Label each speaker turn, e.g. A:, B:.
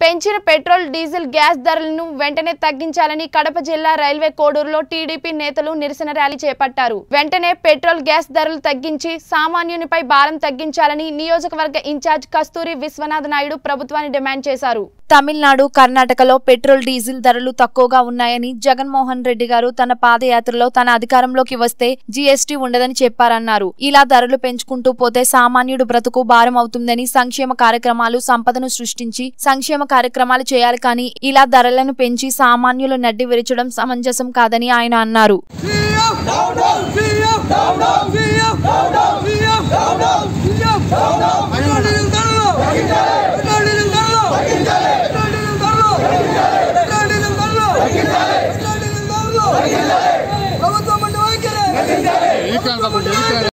A: పెంచిన petrol diesel gas ధరలను వెంటనే తగ్గించాలని కడప జిల్లా రైల్వే కోడూరులో టీడీపీ నేతలు నిరసన ర్యాలీ చేపట్టారు వెంటనే పెట్రోల్ గ్యాస్ ధరలు తగ్గించి సామాన్యునిపై భారం తగ్గించాలని నియోజకవర్గ ఇన్ఛార్జ్ కస్తూరి విశ్వనాథ్ నాయుడు ప్రభుత్వాన్ని డిమాండ్ చేశారు తమిళనాడు కర్ణాటకలో పెట్రోల్ డీజిల్ ధరలు తక్కువగా ఉన్నాయని జగన్మోహన్ రెడ్డి గారు తన పాదయాత్రలో తన అధికారంలోకి వస్తే జీఎస్టీ ఉండదని చెప్పారన్నారు ఇలా ధరలు పెంచుకుంటూ పోతే సామాన్యుడు బ్రతుకు భారం అవుతుందని సంక్షేమ కార్యక్రమాలు సంపదను సృష్టించి సంక్షేమ కార్యక్రమాలు చేయాలి కానీ ఇలా ధరలను పెంచి సామాన్యులు నడ్డి విరచడం సమంజసం కాదని ఆయన అన్నారు
B: CF! Down, down! CF! Down, down! CF! Down, down! CF! Down, down!